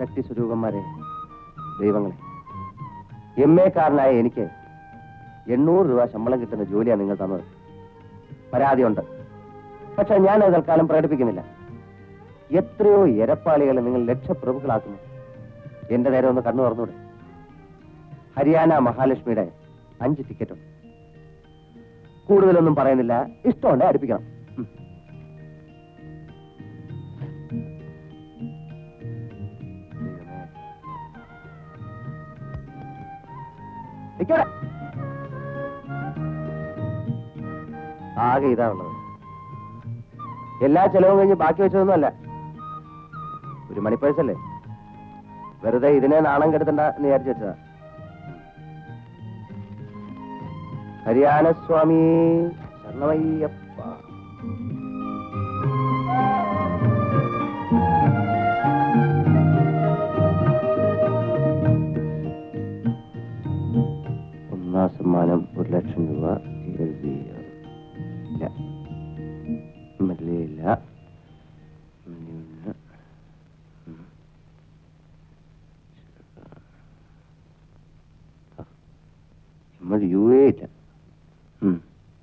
ശക്തി സ്വരൂപന്മാരെ ദൈവങ്ങളെ M A കാരനായ എനിക്ക് എണ്ണൂറ് രൂപ ശമ്പളം കിട്ടുന്ന ജോലിയാണ് നിങ്ങൾ തന്നത് പരാതിയുണ്ട് പക്ഷെ ഞാൻ അത് തൽക്കാലം പ്രകടിപ്പിക്കുന്നില്ല എത്രയോ എരപ്പാളികളെ നിങ്ങൾ ലക്ഷപ്രഭുക്കളാക്കുന്നു എന്റെ നേരെ ഒന്ന് കണ്ണു തുറന്നൂടെ ഹരിയാന മഹാലക്ഷ്മിയുടെ അഞ്ച് ടിക്കറ്റുണ്ട് കൂടുതലൊന്നും പറയുന്നില്ല ഇഷ്ടമുണ്ട് അടുപ്പിക്കണം ഉം. ദൈവമേ. നിക്കവിടെ. ആകെ ഇതാ ഉള്ളത് എല്ലാ ചെലവും കഴിഞ്ഞ് ബാക്കി വെച്ചതൊന്നുമല്ല ഒരു മണിപ്പേഴ്സല്ലേ വെറുതെ ഇതിനെ നാണം കെടുത്തണ്ട എന്ന് വിചാരിച്ചു വെച്ചതാ ഹരിയാന സ്വാമി ശരണമയ്യപ്പ ഒന്നാം സമ്മാനം ഒരു ലക്ഷം രൂപ എഴുതിയ ഇല്ല മെല്ലിയില്ല മെല്ലിയില്ല. ഉം. ആ. നമ്മൾ യു എ ഇല്ല ഉം.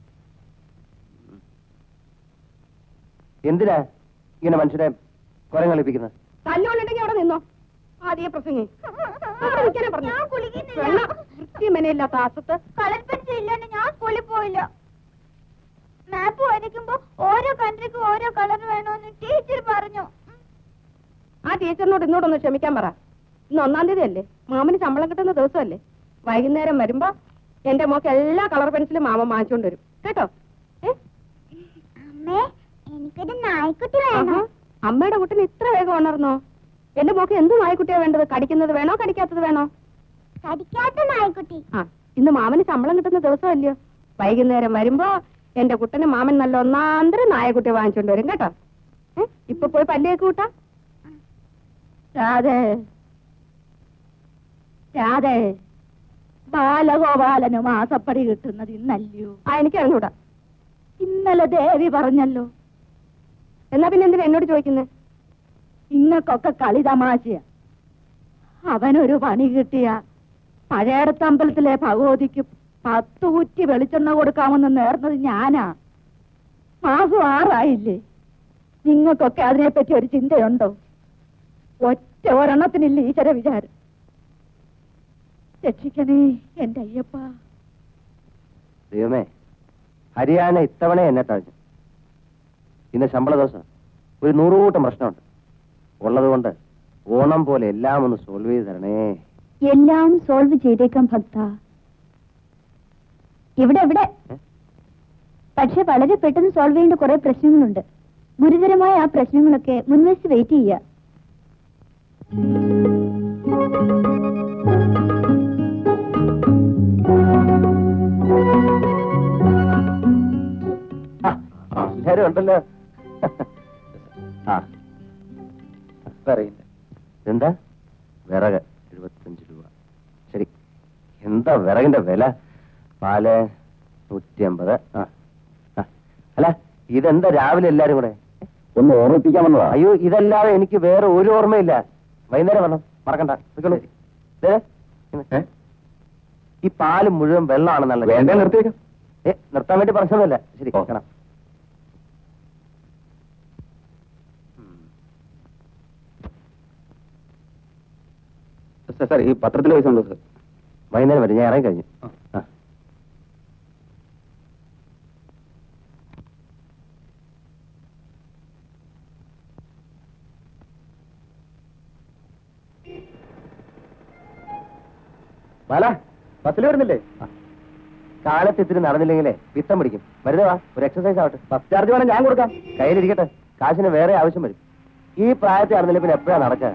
എന്തിനാ ഇങ്ങനെ മനുഷ്യരെ കുരം കളിപ്പിക്കുന്നത് തല്ലുകൊണ്ടുണ്ടെങ്കിൽ അവിടെ നിന്നോ ആദ്യ പ്രസംഗി അവിടെ നിൽക്കാനാ പറഞ്ഞു ഞാൻ കുളിക്കുന്നില്ല. വെള്ളം വൃത്തിമെനയില്ലാത്ത ആസത്ത് കളർ പെൻസിൽ ഇല്ലാണ്ട് ഞാൻ സ്കൂളിൽ പോയില്ല മാപ്പ് വരയ്ക്കുമ്പോ ഓരോ കൺട്രിക്കും ഓരോ കളർ വേണമെന്ന് ടീച്ചർ പറഞ്ഞു ആ ടീച്ചറിനോട് ഇന്നോടൊന്ന് ക്ഷമിക്കാൻ പറ ഇന്ന് ഒന്നാം തീയതി അല്ലേ മാമന് ശമ്പളം കിട്ടുന്ന ദിവസമല്ലേ വൈകുന്നേരം വരുമ്പോ എന്റെ മോക്ക് എല്ലാ കളർ പെൻസിലും മാമൻ വാങ്ങിച്ചുകൊണ്ട് വരും കേട്ടോ ഏ? അമ്മേ എനിക്കൊരു നായ്ക്കുട്ടി ആഹാ. വേണം അമ്മയുടെ കുട്ടിന് ഇത്ര വേഗം ഉണർന്നോ എന്റെ മോക്ക് എന്ത് നായ്ക്കുട്ടിയാ വേണ്ടത് കടിക്കുന്നത് വേണോ കടിക്കാത്തത് വേണോ കടിക്കാത്ത നായ്ക്കുട്ടി ആ ഇന്ന് മാമന് ശമ്പളം കിട്ടുന്ന ദിവസമല്ലയോ വൈകുന്നേരം വരുമ്പോ എന്റെ കുട്ടന് മാമൻ നല്ല ഒന്നാന്തരം നായക്കുട്ടി വാങ്ങിച്ചോണ്ട് വരും കേട്ടോ ഏ? ഇപ്പൊ പോയി പല്ലേക്ക് കൂട്ടാ രാധേ രാധേ ബാലഗോപാലന് മാസപ്പടി കിട്ടുന്നത് ഇന്നല്ലയോ ആ എനിക്ക് അറിഞ്ഞൂടാ ഇന്നലെ ദേവി പറഞ്ഞല്ലോ എന്നാ പിന്നെ എന്തിനാ എന്നോട് ചോദിക്കുന്നത് ഇങ്ങക്കൊക്കെ കളി തമാശയാ അവനൊരു പണി കിട്ടിയ പഴയടത്തമ്പലത്തിലെ ഭഗവതിക്ക് പത്ത് കുറ്റി വെളിച്ചെണ്ണ കൊടുക്കാമെന്ന് നേർന്നത് ഞാനാ മാസം ആറായില്ലേ നിങ്ങൾക്കൊക്കെ അതിനെപ്പറ്റി ഒരു ചിന്തയുണ്ടോ ഒറ്റ ഒരെണ്ണത്തിനില്ല ഈശ്വര വിചാരം രക്ഷിക്കണേ എന്റെ അയ്യപ്പ ദൈവമേ ഹരിയാന ഇത്തവണ എന്നെ തഴഞ്ഞു ഇന്ന് ശമ്പള ദിവസം ഒരു നൂറുകൂട്ടം പ്രശ്നമുണ്ട് ഉള്ളത് കൊണ്ട് ഓണം പോലെ എല്ലാം ഒന്ന് സോൾവ് ചെയ്ത് തരണേ എല്ലാം സോൾവ് ചെയ്തേക്കാം ഭക്ത ഇവിടെ ഇവിടെ ഏ? പക്ഷെ വളരെ പെട്ടെന്ന് സോൾവ് ചെയ്യേണ്ട കുറെ പ്രശ്നങ്ങളുണ്ട് ഗുരുതരമായ ആ പ്രശ്നങ്ങളൊക്കെ മുൻവശത്ത് വെയിറ്റ് ചെയ്യുക ആ, എല്ലാരും ഉണ്ടല്ലോ ആ അറിയില്ല എന്താ വിറക് എഴുപത്തഞ്ച് രൂപ ശരി എന്താ വിറകിന്റെ വില പാല് നൂറ്റി അമ്പത് ആ ആ. അല്ല ഇതെന്താ രാവിലെ എല്ലാരും കൂടെ ഒന്ന് ഓർമ്മിപ്പിക്കാൻ വന്നതാ അയ്യോ ഇതല്ലാതെ എനിക്ക് വേറെ ഒരു ഓർമ്മയില്ല വൈകുന്നേരം വരണം മറക്കണ്ട നിൽക്കണു. ദേ, ഇന്ന്. ഈ പാല് മുഴുവൻ വെള്ളമാണെന്നല്ല വേണ്ടേ നിർത്തിയേക്കാം ഏ നിർത്താൻ വേണ്ടി പറഞ്ഞതല്ല ശരി ഓ. കാണാം സാർ സാർ ഈ പത്രത്തിൽ പൈസ ഉണ്ടോ സാർ വൈകുന്നേരം വരും ഞാൻ ഇറങ്ങി കഴിഞ്ഞു ആ. ബാല ബസ്സിൽ വരുന്നില്ലേ കാലത്ത് ഇത്തിരി നടന്നില്ലെങ്കിലേ പിത്തം പിടിക്കും വരുന്നേ വാ ഒരു എക്സസൈസ് ആവട്ടെ ബസ് ചാർജ് വേണം ഞാൻ കൊടുക്കാം കയ്യിലിരിക്കട്ടെ കാശിന് വേറെ ആവശ്യം വരും ഈ പ്രായത്തിൽ നടന്നില്ല പിന്നെ എപ്പോഴാ നടക്കുക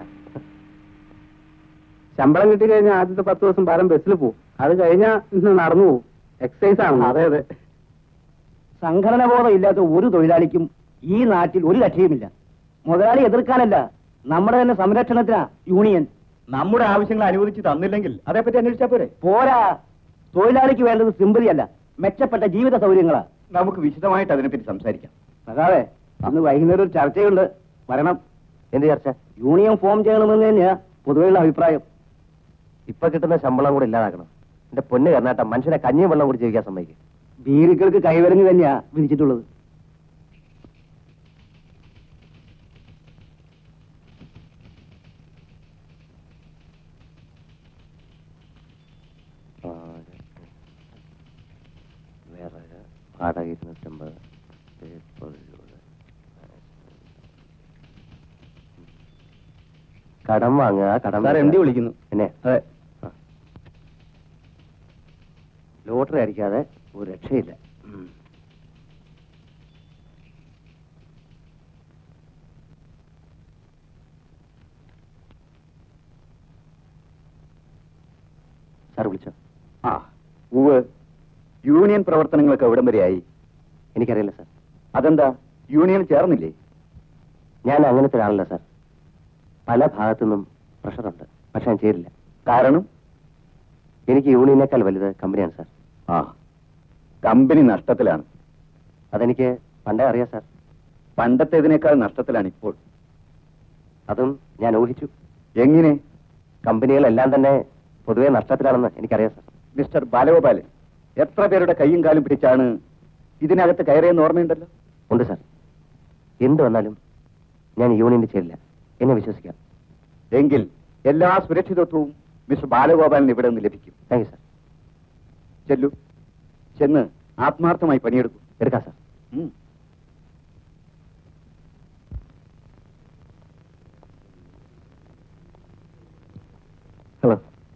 ശമ്പളം കിട്ടി കഴിഞ്ഞാൽ ആദ്യത്തെ പത്ത് ദിവസം പാലം ബസ്സിൽ പോകും അത് കഴിഞ്ഞാൽ ഇന്ന് നടന്നു പോകും എക്സസൈസ് ആണ് അതെ അതെ സംഘടന ബോധം ഇല്ലാത്ത ഒരു തൊഴിലാളിക്കും ഈ നാട്ടിൽ ഒരു കക്ഷിയുമില്ല മുതലാളി എതിർക്കാനല്ല നമ്മുടെ തന്നെ സംരക്ഷണത്തിനാ യൂണിയൻ നമ്മുടെ ആവശ്യങ്ങൾ അനുവദിച്ച് തന്നില്ലെങ്കിൽ അതേപ്പറ്റി അന്വേഷിച്ചാ പോരെ പോരാ തൊഴിലാളിക്ക് വേണ്ടത് സിമ്പതി അല്ല മെച്ചപ്പെട്ട ജീവിത സൗകര്യങ്ങളാ നമുക്ക് വിശദമായിട്ട് അതിനെപ്പറ്റി സംസാരിക്കാം അതാവേ അന്ന് വൈകുന്നേരം ഒരു ചർച്ചയുണ്ട് വരണം എന്ത് ചർച്ച യൂണിയൻ ഫോം ചെയ്യണമെന്ന് തന്നെയാ പൊതുവെയുള്ള അഭിപ്രായം ഇപ്പൊ കിട്ടുന്ന ശമ്പളം കൂടെ ഇല്ലാതാക്കണം എന്റെ പൊന്ന് കർണാട്ട മനുഷ്യനെ കഞ്ഞിയും വെള്ളം കൂടി ജീവിക്കാൻ സമ്മതിക്കും ബീരുക്കൾക്ക് കൈവരഞ്ഞ് തന്നെയാ വിധിച്ചിട്ടുള്ളത് വേറെ വാടക ഇരുന്നൂറ്റമ്പത് പേപ്പർ ഇരുപത്. കടം വാങ്ങുക കടം സാർ എം ഡി വിളിക്കുന്നു പിന്നെ അതെ ലോട്ടറി അടിക്കാതെ ഒരു രക്ഷയില്ല സാർ വിളിച്ചോ ആ ഉവ് യൂണിയൻ പ്രവർത്തനങ്ങളൊക്കെ എവിടം വരെയായി എനിക്കറിയില്ല സാർ അതെന്താ യൂണിയൻ ചേർന്നില്ലേ ഞാൻ അങ്ങനത്തെ ഒരാളല്ല സാർ പല ഭാഗത്തു നിന്നും പ്രഷറുണ്ട് പക്ഷെ ഞാൻ ചേരില്ല കാരണം എനിക്ക് യൂണിയനേക്കാൾ വലുത് കമ്പനിയാണ് സാർ ആ കമ്പനി നഷ്ടത്തിലാണ് അതെനിക്ക് പണ്ടേ അറിയാം സാർ പണ്ടത്തേതിനേക്കാൾ നഷ്ടത്തിലാണ് ഇപ്പോൾ അതും ഞാൻ ഊഹിച്ചു എങ്ങനെ കമ്പനികളെല്ലാം തന്നെ പൊതുവെ നഷ്ടത്തിലാണെന്ന് എനിക്കറിയാം സാർ മിസ്റ്റർ ബാലഗോപാലൻ എത്ര പേരുടെ കൈയും കാലും പിടിച്ചാണ് ഇതിനകത്ത് കയറിയെന്ന് ഓർമ്മയുണ്ടല്ലോ ഉണ്ട് സാർ എന്ത് വന്നാലും ഞാൻ യൂണിയനിൽ ചേരില്ല എന്നെ വിശ്വസിക്കാം എങ്കിൽ എല്ലാ സുരക്ഷിതത്വവും മിസ്റ്റർ ബാലഗോപാലന് ഇവിടെ നിന്ന് ലഭിക്കും താങ്ക് യു സാർ ചെല്ലു ചെന്ന് ആത്മാർത്ഥമായി പണിയെടുക്കൂ എടുക്കാം സാർ ഉം. Hello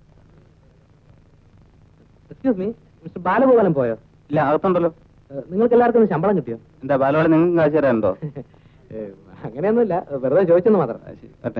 excuse me mister Balagopalan പോയോ ഇല്ല അകത്തുണ്ടല്ലോ നിങ്ങൾക്ക് എല്ലാവർക്കും ശമ്പളം കിട്ടിയോ എന്താ ബാലോടെ നിങ്ങൾക്ക് കാശ് തരാനുണ്ടോ ഏ, അങ്ങനെയൊന്നുമില്ല വെറുതെ ചോദിച്ചെന്ന് മാത്രം പറ്റേ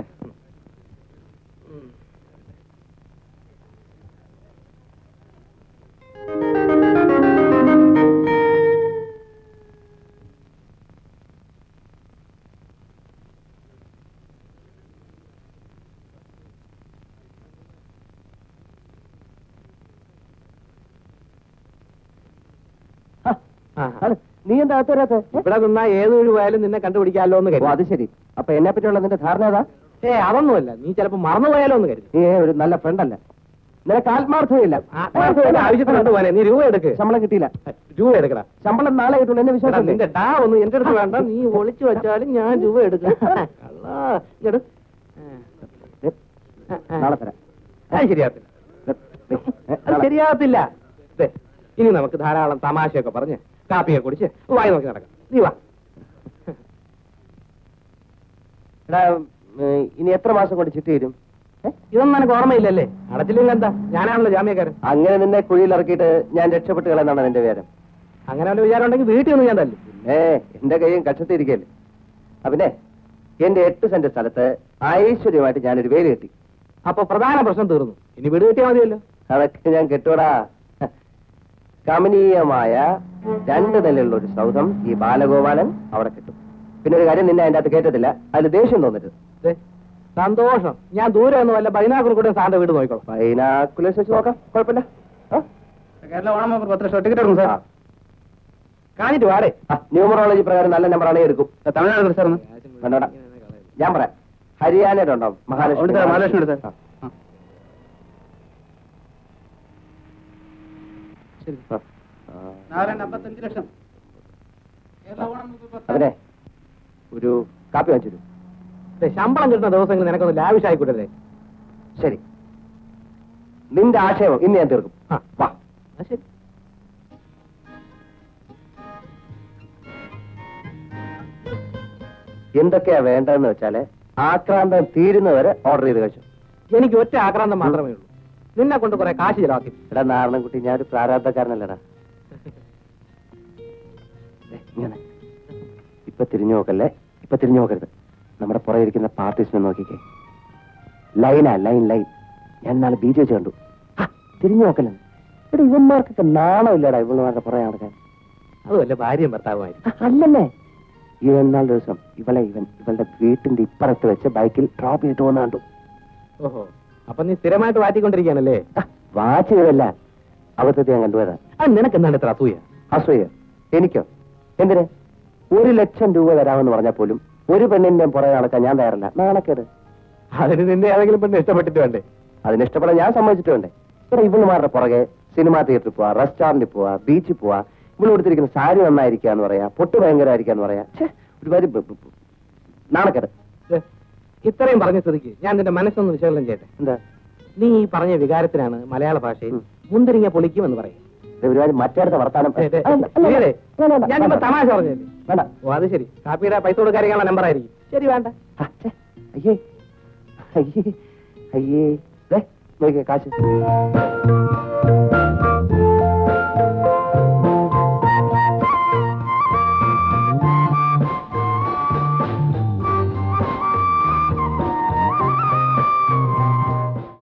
ആ, നീ എന്താ അകത്ത് വരാത്തെ? ഏ? ഇവിടെ നിന്നാ ഏത് വഴി പോയാലും നിന്നെ കണ്ടുപിടിക്കാമല്ലോ എന്ന് ഓ, കരുതി അത് ശരി അപ്പൊ എന്നെ പറ്റിയുള്ള നിന്റെ ധാരണ ഏതാ ഏ അതൊന്നുമല്ല നീ ചിലപ്പോ മറന്നു പോയാലോ എന്ന് കരുതി നീ ഒരു നല്ല ഫ്രണ്ടല്ല നിനക്ക് ആത്മാർത്ഥതയില്ല ആത്മാർത്ഥതയുടെ ആവശ്യത്തിനുണ്ട് പോലെ നീ രൂപ എടുക്ക് ശമ്പളം കിട്ടിയില്ല രൂപ എടുക്കടാ ശമ്പളം നാളെ കിട്ടുള്ളൂ എന്നെ എടാ, വിശ്വാസം നിന്റെ ഡാ ഒന്നും എന്റെ അടുത്ത് വേണ്ട നീ ഒളിച്ചു വെച്ചാലും ഞാൻ രൂപ എടുക്കാം കള്ളാ. ഇങ്ങട്. നാളെ തരാം അത് ശരിയാകത്തില്ല അത് ശരിയാകത്തില്ല ദേ, ഇനി നമുക്ക് ധാരാളം തമാശയൊക്കെ പറഞ്ഞ് കാപ്പിയൊക്കെ കുടിച്ച് വായി നോക്കി നടക്കാം നീ വാ എടാ ഏ, ഇനി എത്ര മാസം കൊണ്ട് ചിട്ടി തരും ഏ, ഇതൊന്നും എനിക്ക് ഓർമ്മയില്ലല്ലേ അടച്ചില്ലെങ്കിൽ എന്താ ഞാനാണല്ലോ ജാമ്യക്കാരൻ അങ്ങനെ നിന്നെ കുഴിയിൽ ഇറക്കിയിട്ട് ഞാൻ രക്ഷപ്പെട്ട് കളയെന്നാണ് നിന്റെ വിചാരം അങ്ങനെ വല്ല വിചാരം ഉണ്ടെങ്കിൽ വീട്ടിൽ ഒന്ന് ഞാൻ തല്ലു ഏ എന്റെ കൈയും കക്ഷത്തിരിക്കല്ലേ അപ്പിന്നെ എന്റെ എട്ട് സെന്റ് സ്ഥലത്ത് ഐശ്വര്യമായിട്ട് ഞാനൊരു വേലി കെട്ടി അപ്പൊ പ്രധാന പ്രശ്നം തീർന്നു ഇനി വീട് കിട്ടിയാൽ മതിയല്ലോ അതൊക്കെ ഞാൻ കെട്ടൂടാ കമനീയമായ രണ്ട് നിലയുള്ള ഒരു സൗധം ഈ ബാലഗോപാലൻ അവിടെ കിട്ടും പിന്നെ ഒരു കാര്യം നിന്നെ അതിന്റെ അകത്ത് കേട്ടത്തില്ല അതിൽ ദേഷ്യം തോന്നരുത് ദേ, സന്തോഷം ഞാൻ ദൂരെ ഒന്നും വല്ല ബൈനാക്കുർ കൂടെ സാറിന്റെ വീട് നോക്കിക്കോളാം ബൈനാക്കുലേഴ്സ് വെച്ച് നോക്കാം കുഴപ്പമില്ല ആ? കേരള ഓണം ഓഫർ പത്ത് ലക്ഷം ടിക്കറ്റ് എടുക്കും സാർ ആ. കാണിട്ട് വാടേ ആ, ന്യൂമറോളജി പ്രകാരം നല്ല നമ്പറാണെങ്കിൽ എടുക്കും തമിഴ്നാട് സാർ ഒന്ന് വേണ്ടോടാ ഞാൻ പറയാം ഹരിയാനയുടെ ഉണ്ടോ മഹാലക്ഷ്മി ഉണ്ട് സാർ, മഹാലക്ഷ്മി ഉണ്ട് സാർ. ആ. ആ. ആ. ആ. നാരായണ അമ്പത്തഞ്ച് ലക്ഷം അതിനെ ഒരു കാപ്പി വാങ്ങിച്ചു തരൂ. ദേ, ശമ്പളം കിട്ടുന്ന ദിവസങ്ങൾ നിനക്കൊന്ന് ലാവിഷായിക്കൂടല്ലേ ശരി നിന്റെ ആക്ഷേപം ഇന്ന് ഞാൻ തീർക്കും ആ. വാ ആ, ശരി എന്തൊക്കെയാ വേണ്ടതെന്ന് വെച്ചാല് ആക്രാന്തം തീരുന്നവരെ ഓർഡർ ചെയ്ത് കഴിച്ചു എനിക്ക് ഒറ്റ ആക്രാന്തം മാത്രമേ ഉള്ളൂ നിന്നെ കൊണ്ട് കുറെ കാശ് ചിലവാക്കി എടാ നാരണൻകുട്ടി ഞാനൊരു പ്രാരാബ്ധക്കാരനല്ലടാ ദേ, ഇങ്ങനെ. ഇപ്പൊ തിരിഞ്ഞു നോക്കല്ലേ ഇപ്പൊ തിരിഞ്ഞു നോക്കരുത് നമ്മുടെ പുറകെ ഇരിക്കുന്ന പാർട്ടീസിനെ നോക്കിക്കേ ലൈനാ ലൈൻ ലൈൻ ഞാൻ നാളെ ബി ജെ വെച്ച് കണ്ടു ആ, തിരിഞ്ഞു നോക്കല്ലേ ഇവിടെ ഇവന്മാർക്കൊക്കെ നാണമില്ലടാ ഇവന്മാരുടെ പുറകെ നടക്കാൻ അത് വല്ല ഭാര്യയും ഭർത്താവുമായി ആ, അല്ലല്ലേ ഇവൻ നാല് ദിവസം ഇവളെ ഇവൻ ഇവളുടെ വീട്ടിന്റെ ഇപ്പുറത്ത് വെച്ച് ബൈക്കിൽ ഡ്രോപ്പ് ചെയ്തിട്ട് പോകുന്ന കണ്ടു ഓഹോ അപ്പൊ നീ സ്ഥിരമായിട്ട് വാറ്റിക്കൊണ്ടിരിക്കുകയാണല്ലേ ആ, വാച്ച് ചെയ്തല്ല അബദ്ധത്തെ ഞാൻ കണ്ടുപോയതാ അത് നിനക്ക് എന്താണ് ഇത്ര അസൂയ അസൂയ എനിക്കോ എന്തിന് ഒരു ലക്ഷം രൂപ തരാമെന്ന് പറഞ്ഞാൽ പോലും ഒരു പെണ്ണിന്റെ പുറകെ നടക്കാൻ ഞാൻ തയ്യാറല്ല നാണക്കേട് അതിന് നിന്നെ ഏതെങ്കിലും പെണ്ണ് ഇഷ്ടപ്പെട്ടിട്ട് വേണ്ടേ അതിന് ഇഷ്ടപ്പെടാൻ ഞാൻ സമ്മതിച്ചിട്ട് വേണ്ടേ ഇവിടെ ഇവളുമാരുടെ പുറകെ സിനിമാ തിയേറ്ററിൽ പോവാ റെസ്റ്റോറന്റിൽ പോവാ ബീച്ചിൽ പോവാ ഇവിടെ കൊടുത്തിരിക്കുന്ന സാരി നന്നായിരിക്കാന്ന് പറയാ പൊട്ട് ഭയങ്കരമായിരിക്കാന്ന് പറയാ ഛെ, ഒരുമാതിരി ബ- ബ- ബ- നാണക്കേട് ദേ, ഇത്രയും പറഞ്ഞ സ്ഥിതിക്ക് ഞാൻ നിന്റെ മനസ്സൊന്ന് വിശകലനം ചെയ്യട്ടെ എന്താ നീ ഈ പറഞ്ഞ വികാരത്തിനാണ് മലയാള ഭാഷയിൽ ഉം. മുന്തിരിങ്ങ പൊളിക്കുമെന്ന് പറയും ഇത് ഒരുമാതിരി മറ്റേടത്തെ വർത്താനം ദേ, ദേ, അല്ല, അല്ല, ഇല്ലേ? വേണ്ട, വേണ്ട, ഞാൻ ചുമ്മാ വേണ്ട. തമാശ പറഞ്ഞല്ലേ വേണ്ട ഓ അത് ശരി കാപ്പിയുടെ പൈസ കൊടുക്കാനുള്ള നമ്പർ ആയിരിക്കും ശരി വേണ്ട ആ, ഛെ, അയ്യേ അയ്യേ അയ്യേ ദേ, നോക്കിയേ കാശ്